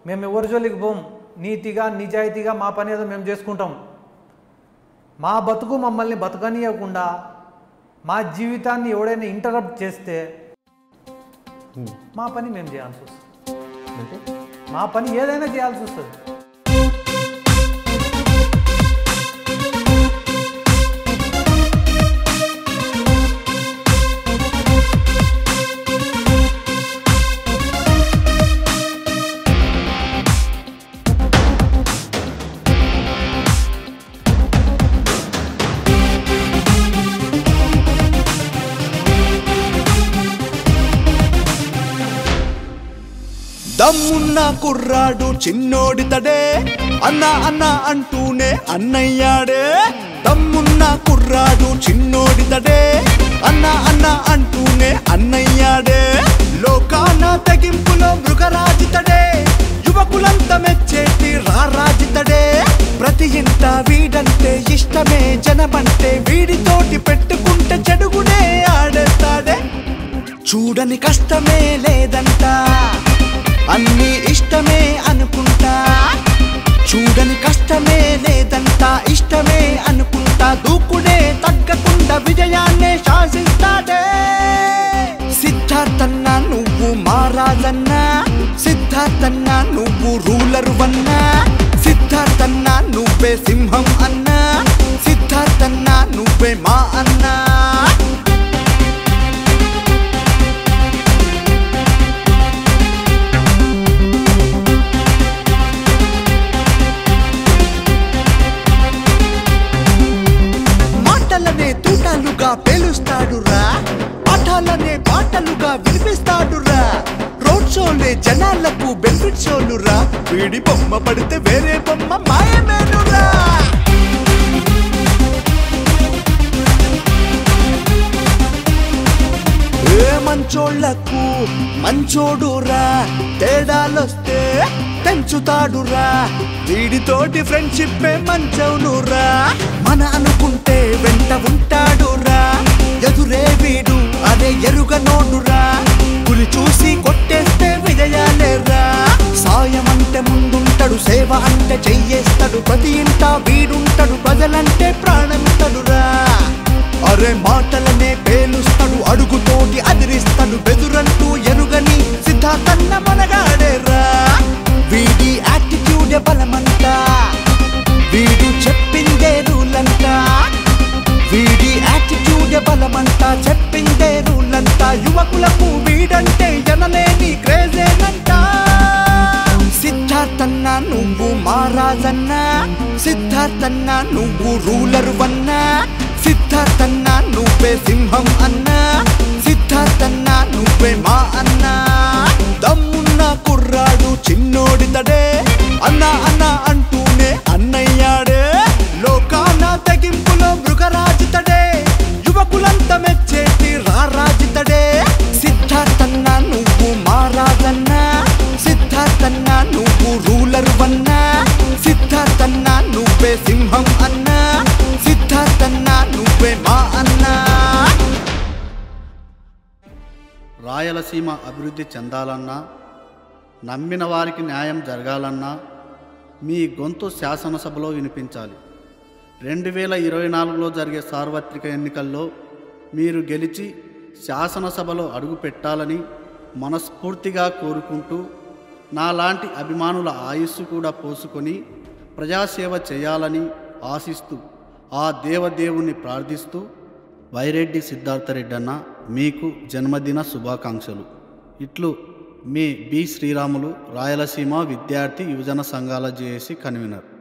మేము ఎవరి జోలికి పోం నీతిగా నిజాయితీగా మా పని ఏదో మేము చేసుకుంటాం మా బతుకు మమ్మల్ని బతకనీయకుండా మా జీవితాన్ని ఎవడైనా ఇంటరప్ట్ చేస్తే మా పని మేము చేయాల్సి వస్తుంది అంటే మా పని ఏదైనా చేయాల్సి వస్తుంది దమ్మున్న కుర్రాడు చిన్నోడితడే అన్న అన్న అంటూనే అన్నయ్యాడే దమ్మున్న కుర్రాడు చిన్నోడితడే అన్న అన్న అంటూనే అన్నయ్యాడే లోకాన తెగింపులో మృగరాజితడే యువకులంతా మెచ్చేటి రారాజితడే ప్రతి ఇంట వీడంటే ఇష్టమే జనమంటే వీడితోటి పెట్టుకుంటే చెడుగునే ఆడేస్తాడే చూడని కష్టమే లేదంట అన్ని ఇష్టమే అనుకుంటా చూడని కష్టమే లేదంట ఇష్టమే అనుకుంటా దూకుడే తగ్గకుండా విజయాన్నే శాసిస్తాడే సిద్ధార్థన్న నువ్వు మారాజన్నా సిద్ధార్థన్న నువ్వు రూలరు అన్నా సిద్ధార్థన్న నువ్వే సింహం అన్నా సిద్ధార్థన్న నువ్వే మా అన్నా మాటలనే తూటాలుగా పేలుస్తాడురా పాఠాలనే పాటలుగా వినిపిస్తాడురా రోడ్ షోలే జనాలకు బెనిఫిట్ షోలురా వీడి బొమ్మ పడితే వేరే బొమ్మ మాయమేనురా ఏ మంచోళ్లకు మంచోడురా తేడాలొస్తే పెంచుతాడురా వీడితోటి ఫ్రెండ్షిప్ మంచవునురా మన అనుకుంటే వెంట ఉంటాడురా ఎదురే వీడు అదే ఎరుగనోడురా పులి చూసి కొట్టేస్తే విజయాలేరా సాయం అంటే ముందుంటాడు సేవ అంటే చెయ్యేస్తాడు ప్రతి ఇంట వీడుంటాడు ప్రజలంటే ప్రాణమిస్తాడురా అరే మాటలనే పేలుస్తాడు అడుగుతోటి అదిరిస్తాడు బెదురంటూ ఎరుగని సిద్ధార్థన్న మనగాడేరా వీడి యాటిట్యూడే బలమంతా వీడు చెప్పిందే రూలంతా వీడి యాటిట్యూడే బలమంతా చెప్పిందే రూలంతా యువకులకు వీడంటే ఎనలేని క్రేజేనంట సిద్ధార్థన్న నువ్వు మారాజన్నా సిద్ధార్థన్న నువ్వు రూలరు అన్నా సిద్ధార్థన్న నువ్వే సింహం అన్నా సిద్ధార్థన్న నువ్వే మా అన్నా దమ్మున్న కుర్రాడు చిన్నోడితడే అన్న అన్న అంటూనే అన్నయ్యాడే లోకాన తెగింపులో మృగరాజితడే యువకులంతా మెచ్చేటి రారాజితడే సిద్ధార్థన్న నువ్వు మారాజన్నా సిద్ధార్థన్న నువ్వు రూలరు అన్నా సిద్ధార్థన్న నువ్వే సింహం అన్నా సిద్ధార్థన్న నువ్వే మా అన్నా రాయలసీమ అభివృద్ధి చెందాలన్నా నమ్మిన వారికి న్యాయం జరగాలన్నా మీ గొంతు శాసనసభలో వినిపించాలి రెండు వేల ఇరవై నాలుగులో జరిగే సార్వత్రిక ఎన్నికల్లో మీరు గెలిచి శాసనసభలో అడుగు పెట్టాలని మనస్ఫూర్తిగా కోరుకుంటూ నాలాంటి అభిమానుల ఆయుస్సు కూడా పోసుకొని ప్రజాసేవ చేయాలని ఆశిస్తూ ఆ దేవదేవుణ్ణి ప్రార్థిస్తూ వైరెడ్డి సిద్ధార్థరెడ్డి అన్న మీకు జన్మదిన శుభాకాంక్షలు ఇట్లు మీ బి శ్రీరాములు రాయలసీమ విద్యార్థి యువజన సంఘాల జేఏసీ కన్వీనర్